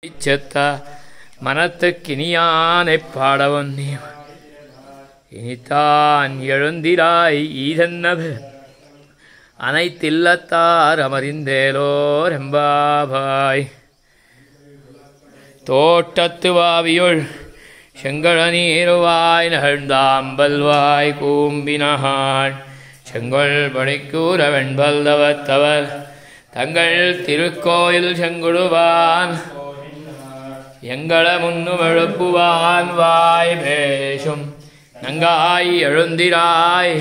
செத்த மனத்துக்கினியானைப் பாடவன் நீ இனித்தான் எழுந்திராய் ஈதன்னது அனைத்தில்லத்தார் அமரிந்தேலோர் எம்பாபாய் தோட்டத்து வாவியுள் செங்கழ நீருவாய் நகழ்ந்தாம்பல்வாய் கூம்பினகாள் செங்கொள் படைக்கூற வெண்பல் தவத்தவர் தங்கள் திருக்கோயில் செங்குழுவான் எங்கள முன்னும் எழுப்புவான் வாய் பேசும் நங்காய் எழுந்திராய்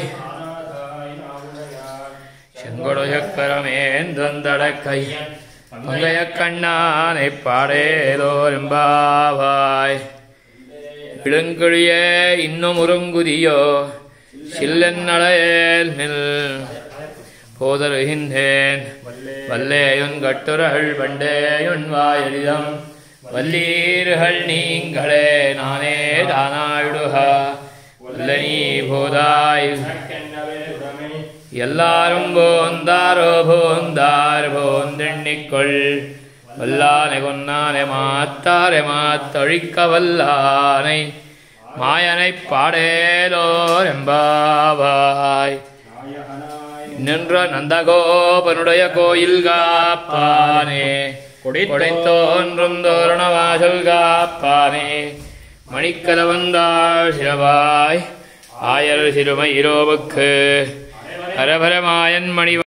செங்கொடு சக்கரமேந்தந்தடக்கை மங்கைய கண்ணானை பாடேலோரும்பாவாய் இளங்கிழியே இன்னும் உருங்குதியோ சில்லென்னழையேல் நில் போதருகின்றேன் வல்லேயுன் கட்டுரகள் பண்டேயுன் வாயலிதம் வல்லீர்கள் நீங்களே நானே தானாயிடுக வல்ல நீ போதாய் எல்லாரும் போந்தாரோ போந்தார் போந்தெண்ணிக்கொள் வல்லானை கொன்னானை மாத்தாரை மாத்தொழிக்க வல்லானை மாயனைப் பாடேலோர் எம்பாவாய் நின்ற நந்தகோபனுடைய கோயில் காப்பானே கொடைத்தோன்றும் தோரணவாசல் காப்பானே மணிக்கலவந்தாள் சிறவாய் ஆயர் சிறுமை இரோவுக்கு ஹரபரமாயன் மணி